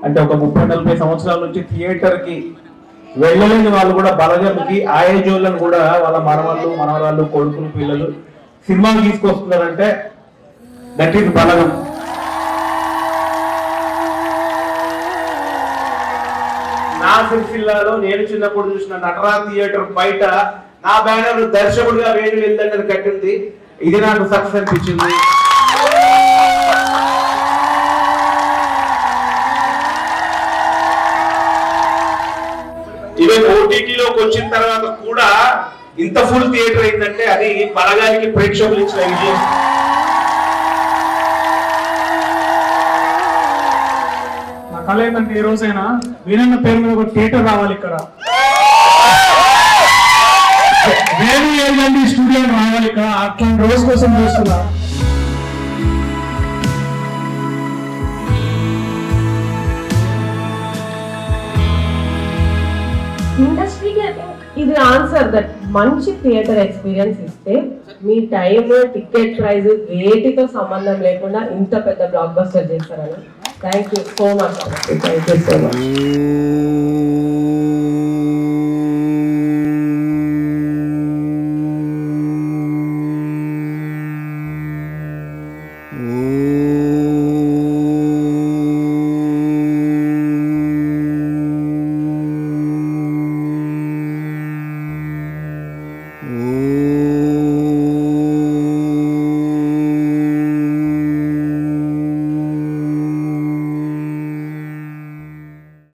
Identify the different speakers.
Speaker 1: అంటే ఒక ముప్పై నలభై సంవత్సరాల నుంచి థియేటర్ కి వెళ్ళలేని వాళ్ళు కూడా బలగంకి ఆ ఏజ్ వాళ్ళని కూడా వాళ్ళ మనవాళ్ళు మనవరాళ్ళు కొడుకులు పిల్లలు సినిమాలు తీసుకొస్తున్నారంటే దట్ ఈస్ బలగం నా సిరిసిల్లాలో నేను చిన్నప్పుడు చూసిన నటరా థియేటర్ బయట నా బ్యానర్ దర్శకుడిగా వేణు వెళ్ళని కట్టింది ఇది నాకు సక్సెస్ అనిపించింది ఈవెన్ ఓటీటీలోకి వచ్చిన తర్వాత కూడా ఇంత ఫుల్ థియేటర్ అయిందంటే అది బలగానికి ప్రేక్షకులు ఇచ్చిన విజయం
Speaker 2: నా కళ ఏంటంటే ఈ రోజైనా వీరన్న పేరు మీద ఒక థియేటర్ రావాలి ఇక్కడ వేరు ఏంటంటే స్టూడియో రావాలి ఇక్కడ అట్లాంటి రోజు కోసం చూస్తున్నా
Speaker 3: ఇండస్ట్రీకి ఐ థింక్ ఇది ఆన్సర్ దట్ మంచి థియేటర్ ఎక్స్పీరియన్స్ ఇస్తే మీ టైం టికెట్ ప్రైస్ వేటితో సంబంధం లేకుండా ఇంత పెద్ద బ్లాక్ బస్టర్ చేస్తారని thank you so much thank you so much
Speaker 4: oh